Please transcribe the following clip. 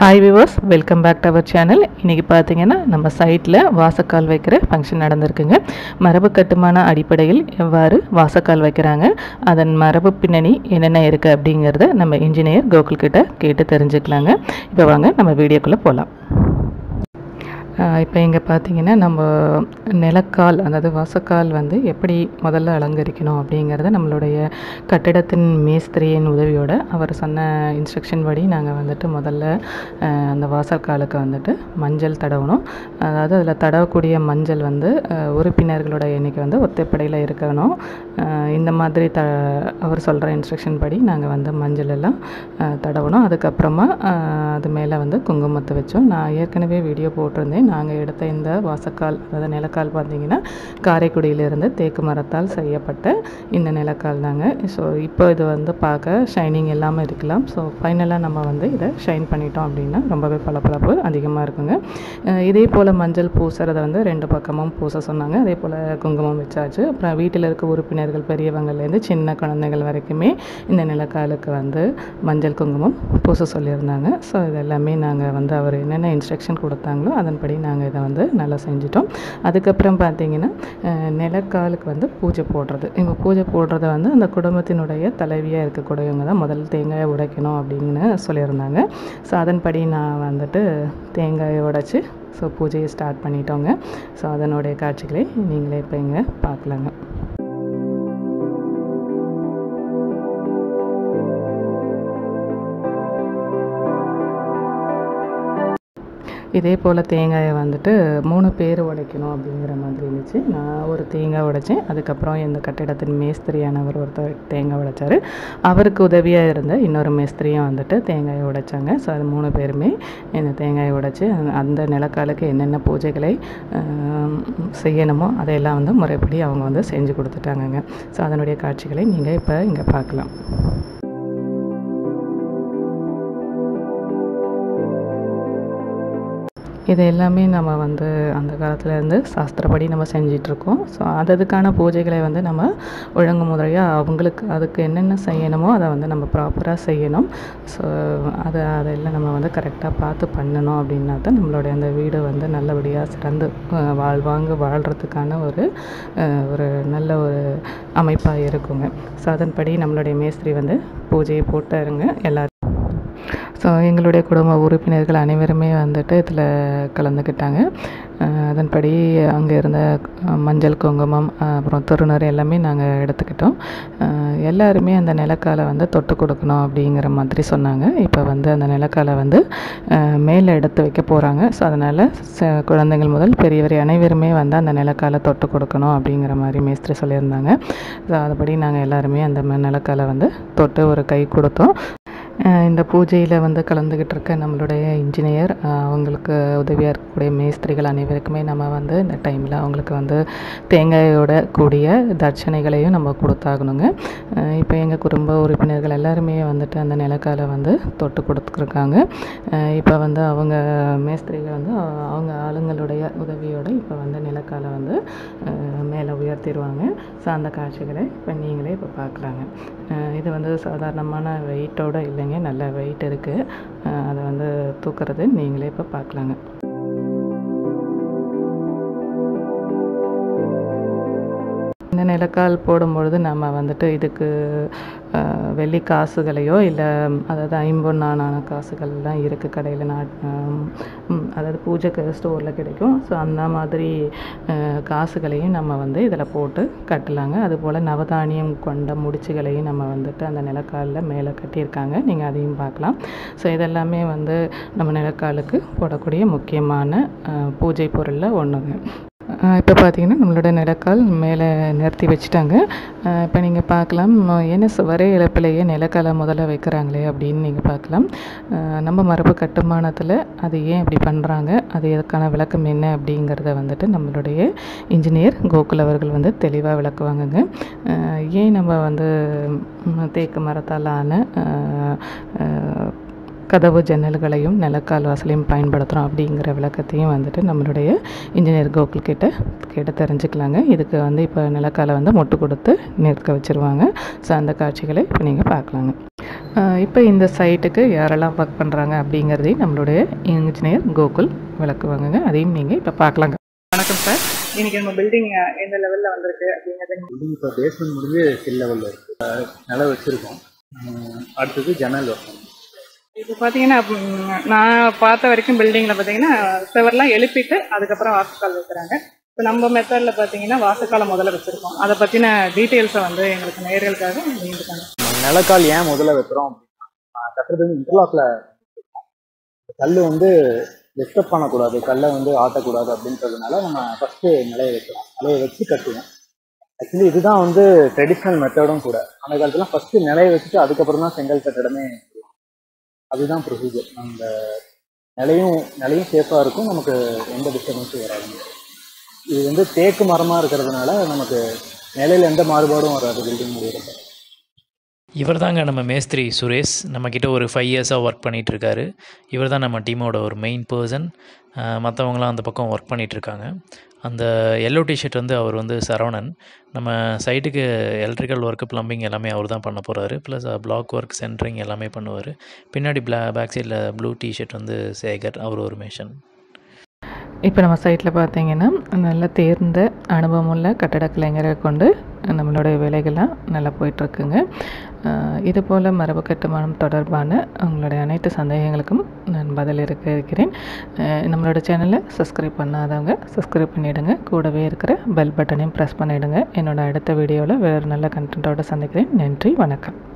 Hi viewers welcome back to our channel இன்றைக்கி பார்த்தீங்கன்னா நம்ம சைட்டில் வாசக்கால் வைக்கிற ஃபங்க்ஷன் நடந்திருக்குங்க மரபு கட்டுமான அடிப்படையில் எவ்வாறு வாசக்கால் வைக்கிறாங்க அதன் மரபு பின்னணி என்னென்ன இருக்குது அப்படிங்கிறத நம்ம இன்ஜினியர் கோகுல் கிட்ட கேட்டு தெரிஞ்சுக்கலாங்க இப்போ வாங்க நம்ம வீடியோக்குள்ளே போகலாம் இப்போ இங்கே பார்த்தீங்கன்னா நம்ம நிலக்கால் அதாவது வாசக்கால் வந்து எப்படி முதல்ல அலங்கரிக்கணும் அப்படிங்கிறத நம்மளுடைய கட்டிடத்தின் மேஸ்திரியின் உதவியோட அவர் சொன்ன இன்ஸ்ட்ரக்ஷன் படி நாங்கள் வந்துட்டு முதல்ல அஹ், அந்த வாசக்காலுக்கு வந்துட்டு மஞ்சள் தடவணும் அதாவது அதில் தடவக்கூடிய மஞ்சள் வந்து அஹ், உறுப்பினர்களோட எண்ணிக்கை வந்து ஒத்தைப்படையில் இருக்கணும் அஹ், இந்த மாதிரி த அவர் சொல்கிற இன்ஸ்ட்ரக்ஷன் படி நாங்கள் வந்து மஞ்சள் எல்லாம் அஹ், தடவணும் அதுக்கப்புறமா அஹ், அது மேலே வந்து குங்குமத்தை வச்சோம் நான் ஏற்கனவே வீடியோ போட்டிருந்தேன் நாங்கள் எடுத்த இந்த வாசக்கால் அதாவது நிலக்கால் பார்த்தீங்கன்னா காரைக்குடியிலிருந்து தேக்கு மரத்தால் செய்யப்பட்ட இந்த நிலக்கால் தாங்க ஸோ இப்போ இது வந்து பார்க்க ஷைனிங் இல்லாமல் இருக்கலாம் ஸோ ஃபைனலாக நம்ம வந்து இதை ஷைன் பண்ணிட்டோம் அப்படின்னா ரொம்பவே பளபளப்பு அதிகமாக இருக்குங்க அஹ் இதே போல் மஞ்சள் பூசுறத வந்து ரெண்டு பக்கமும் பூச சொன்னாங்க அதே போல் குங்குமம் வச்சாச்சு அப்புறம் வீட்டில் இருக்க உறுப்பினர்கள் பெரியவங்கள்லேருந்து சின்ன குழந்தைகள் வரைக்குமே இந்த நிலக்காலுக்கு வந்து மஞ்சள் குங்குமம் பூச சொல்லியிருந்தாங்க ஸோ இது எல்லாமே நாங்கள் வந்து அவர் என்னென்ன இன்ஸ்ட்ரக்ஷன் கொடுத்தாங்களோ அதன்படி நாங்கள் இதை வந்து நல்லா செஞ்சிட்டோம் அதுக்கப்புறம் பார்த்தீங்கன்னா அஹ், நிலக்காலுக்கு வந்து பூஜை போடுறது இப்போ பூஜை போடுறத வந்து அந்த குடும்பத்தினுடைய தலைவியாக இருக்கக்கூடியவங்க தான் முதல் தேங்காயை உடைக்கணும் அப்படின்னு சொல்லியிருந்தாங்க ஸோ அதன்படி நான் வந்துட்டு தேங்காயை உடைச்சி ஸோ பூஜையை ஸ்டார்ட் பண்ணிட்டோங்க ஸோ அதனுடைய காட்சிகளை நீங்களே இப்போ இங்கே பார்க்கலாங்க இதே போல் தேங்காயை வந்துட்டு மூணு பேர் உடைக்கணும் அப்படிங்கிற மாதிரி இருந்துச்சு நான் ஒரு தேங்காய் உடைச்சேன் அதுக்கப்புறம் இந்த கட்டிடத்தின் மேஸ்திரியானவர் ஒருத்தர் தேங்காய் உடைச்சாரு அவருக்கு உதவியாக இருந்த இன்னொரு மேஸ்திரியும் வந்துட்டு தேங்காயை உடைச்சாங்க ஸோ அது மூணு பேருமே இந்த தேங்காயை உடைச்சி அந்த- அந்த நிலக்காலுக்கு என்னென்ன பூஜைகளை ஆம், செய்யணுமோ அதையெல்லாம் வந்து முறைப்படி அவங்க வந்து செஞ்சு கொடுத்துட்டாங்கங்க ஸோ அதனுடைய காட்சிகளை நீங்கள் இப்போ இங்கே பார்க்கலாம் இது எல்லாமே நம்ம வந்து அந்த காலத்துலேருந்து சாஸ்திரப்படி நம்ம செஞ்சிட்ருக்கோம் ஸோ அததுக்கான பூஜைகளை வந்து நம்ம ஒழுங்கு முறையாக அவங்களுக்கு அதுக்கு என்னென்ன செய்யணுமோ அதை வந்து நம்ம ப்ராப்பராக செய்யணும் ஸோ அதை அதெல்லாம் நம்ம வந்து கரெக்டாக பார்த்து பண்ணணும் அப்படின்னா தான் நம்மளுடைய அந்த வீடு வந்து நல்லபடியாக சிறந்து அஹ், வாழ்வாங்க வாழ்கிறதுக்கான ஒரு அஹ், ஒரு நல்ல ஒரு அமைப்பாக இருக்குங்க ஸோ அதன்படி நம்மளுடைய மேஸ்திரி வந்து பூஜையை போட்டாருங்க எல்லாரும் ஸோ எங்களுடைய குடும்ப உறுப்பினர்கள் அனைவருமே வந்துட்டு இதில் கலந்துக்கிட்டாங்க அஹ் அதன்படி அங்கே இருந்த அஹ், மஞ்சள் குங்குமம் அஹ், அப்புறம் திருநூறு எல்லாமே நாங்கள் எடுத்துக்கிட்டோம் அஹ், எல்லாருமே அந்த நிலக்காலை வந்து தொட்டு கொடுக்கணும் அப்படிங்கிற மாதிரி சொன்னாங்க இப்போ வந்து அந்த நிலக்காலை வந்து அஹ், மேலே எடுத்து வைக்க போகிறாங்க ஸோ அதனால் குழந்தைகள் முதல் பெரியவர் அனைவருமே வந்து அந்த நிலக்காலை தொட்டு கொடுக்கணும் அப்படிங்கிற மாதிரி மேஸ்திரி சொல்லியிருந்தாங்க ஸோ அதுபடி நாங்கள் எல்லாருமே அந்த ம- நிலக்காலை வந்து தொட்டு ஒரு கை கொடுத்தோம் அஹ் இந்த பூஜையில் வந்து கலந்துக்கிட்டு இருக்க நம்மளுடைய இன்ஜினியர் அஹ் அவங்களுக்கு உதவியாக இருக்கக்கூடிய மேஸ்திரிகள் அனைவருக்குமே நம்ம வந்து இந்த டைமில் அவங்களுக்கு வந்து தேங்காயோட கூடிய தட்சணைகளையும் நம்ம கொடுத்தாகணுங்க அஹ் இப்போ எங்கள் குடும்ப உறுப்பினர்கள் எல்லாருமே வந்துட்டு அந்த நிலக்காலை வந்து தொட்டு கொடுத்துருக்காங்க அஹ் இப்போ வந்து அவங்க மேஸ்திரிகள் வந்து அ- அவங்க ஆளுங்களுடைய உதவியோட இப்போ வந்து நிலக்காலை வந்து அஹ் மேலே உயர்த்திடுவாங்க ஸோ அந்த காட்சிகளை இப்போ நீங்களே இப்போ பார்க்கலாங்க அஹ் இது வந்து சாதாரணமான வெயிட்டோட இல்லைங்க நல்ல வெயிட் இருக்குது அதை வந்து தூக்குறது நீங்களே இப்போ பார்க்கலாங்க இந்த நிலக்கால் போடும்பொழுது நம்ம வந்துட்டு இதுக்கு அஹ், வெள்ளி காசுகளையோ இல்லை அதாவது ஐம்பொன்னான காசுகள்லாம் இருக்குது கடையில் நாட் அஹ், ம், அதாவது பூஜைக்கு ஸ்டோரில் கிடைக்கும் ஸோ அந்த மாதிரி அஹ், காசுகளையும் நம்ம வந்து இதில் போட்டு கட்டலாங்க அதுபோல் நவதானியம் கொண்ட முடிச்சுகளையும் நம்ம வந்துட்டு அந்த நிலக்காலில் மேலே கட்டியிருக்காங்க நீங்கள் அதையும் பார்க்கலாம் ஸோ இதெல்லாமே வந்து நம்ம நிலக்காலுக்கு போடக்கூடிய முக்கியமான அஹ், பூஜை பொருளில் ஒன்றுங்க இப்போ பார்த்தீங்கன்னா நம்மளோட நிலக்கால் மேலே நிறுத்தி வச்சுட்டாங்க இப்போ நீங்கள் பார்க்கலாம் என்ன வரை இழப்பிலேயே நிலக்காலை முதல்ல வைக்கிறாங்களே அப்படின்னு நீங்கள் பார்க்கலாம் அஹ் நம்ம மரபு கட்டுமானத்தில் அது ஏன் இப்படி பண்ணுறாங்க அது எதுக்கான விளக்கம் என்ன அப்படிங்கிறத வந்துட்டு நம்மளுடைய இன்ஜினியர் கோகுல் அவர்கள் வந்து தெளிவாக விளக்குவாங்கங்க அஹ் ஏன் நம்ம வந்து ம், தேக்கு மரத்தால் ஆன அஹ், அஹ், கதவு ஜன்னல்களையும் நிலக்கால் வாசலையும் பயன்படுத்துகிறோம் அப்படிங்கிற விளக்கத்தையும் வந்துட்டு நம்மளுடைய இன்ஜினியர் கோகுல் கிட்ட கேட்டு தெரிஞ்சுக்கலாங்க இதுக்கு வந்து இப்போ நிலக்காலை வந்து மொட்டு கொடுத்து நிற்க வச்சுருவாங்க ஸோ அந்த காட்சிகளை இப்போ நீங்கள் பார்க்கலாங்க இப்போ இந்த சைட்டுக்கு யாரெல்லாம் ஒர்க் பண்ணுறாங்க அப்படிங்கிறதையும் நம்மளுடைய இன்ஜினியர் கோகுல் விளக்குவாங்கங்க அதையும் நீங்கள் இப்போ பார்க்கலாங்க வணக்கம் சார் இன்னைக்கு நம்ம பில்டிங் எந்த லெவலில் வந்திருக்கு அப்படிங்கிறத பில்டிங் இப்போ பேஸ்மெண்ட் முடிஞ்சு ஸ்கில் லெவலில் இருக்குது நில வச்சுருக்கோம் அடுத்தது ஜன்னல் வைக்கணும் இப்போ பார்த்தீங்கன்னா ம், நான் பார்த்த வரைக்கும் பில்டிங்கில் பார்த்தீங்கன்னா செவர்லாம் எழுப்பிட்டு அதுக்கப்புறம் வாசக்கால் வைக்கிறாங்க இப்போ நம்ம மெத்தடில் பார்த்தீங்கன்னா வாசக்காலை முதல்ல வச்சுருக்கோம் அதை பற்றின டீட்டெயில்ஸை வந்து எங்களுக்கு நேயர்களுக்காக நீண்டுக்காங்க நிலக்கால் ஏன் முதல்ல வைக்கிறோம் அப்படின்னா கட்டுறது வந்து இன்டர்லாக்ல கல் வந்து டிஸ்டர்ப் பண்ணக்கூடாது கல்லை வந்து ஆட்டக்கூடாது அப்படின்றதுனால நம்ம ஃபஸ்ட்டு நிலைய வைக்கிறோம் நிலைய வச்சு கட்டுவோம் ஆக்சுவலி இதுதான் வந்து ட்ரெடிஷ்னல் மெத்தடும் கூட அந்த காலத்துல ஃபஸ்ட்டு நிலைய வச்சுட்டு அதுக்கப்புறம் தான் செங்கல் கட்டிடமே செய்வோம். அதுதான் ப்ரொசீஜர் அந்த நிலையும் நிலையும் சேஃபாக இருக்கும் நமக்கு எந்த டிஸ்டர்பன்ஸும் வராது இது வந்து தேக்கு மரமாக இருக்கிறதுனால நமக்கு நிலையில் எந்த மாறுபாடும் வராது பில்டிங் முடிகிறப்ப இவர் தாங்க நம்ம மேஸ்திரி சுரேஷ் நம்மக்கிட்ட ஒரு ஃபைவ் இயர்ஸாக ஒர்க் பண்ணிகிட்டு இருக்காரு இவர் தான் நம்ம டீமோட ஒரு மெயின் பர்சன் மற்றவங்களாம் அந்த பக்கம் ஒர்க் பண்ணிகிட்ருக்காங்க அந்த எல்லோ டிஷர்ட் வந்து அவர் வந்து சரவணன் நம்ம சைட்டுக்கு எலக்ட்ரிக்கல் ஒர்க்கு ப்ளம்பிங் எல்லாமே அவர் தான் பண்ண போகிறாரு ப்ளஸ் பிளாக் ஒர்க் சென்ட்ரிங் எல்லாமே பண்ணுவார் பின்னாடி பிளா பேக் சைடில் ப்ளூ டிஷர்ட் வந்து சேகர் அவர் ஒரு மேஷன் இப்போ நம்ம சைட்டில் பார்த்தீங்கன்னா நல்ல தேர்ந்த அனுபவமுள்ள கட்டடக் கலைஞரை கொண்டு நம்மளுடைய வேலைகள்லாம் நல்லா போயிட்டுருக்குங்க இது போல் மரபு கட்டுமானம் தொடர்பான உங்களுடைய அனைத்து சந்தேகங்களுக்கும் நான் பதில் இருக்க இருக்கிறேன் அஹ் நம்மளோட சேனலை சப்ஸ்கிரைப் பண்ணாதவங்க சப்ஸ்கிரைப் பண்ணிவிடுங்க கூடவே இருக்கிற பெல் பட்டனையும் ப்ரெஸ் பண்ணிவிடுங்க என்னோட அடுத்த வீடியோவில் வேறு நல்ல கண்டென்ட்டோட சந்திக்கிறேன் நன்றி வணக்கம்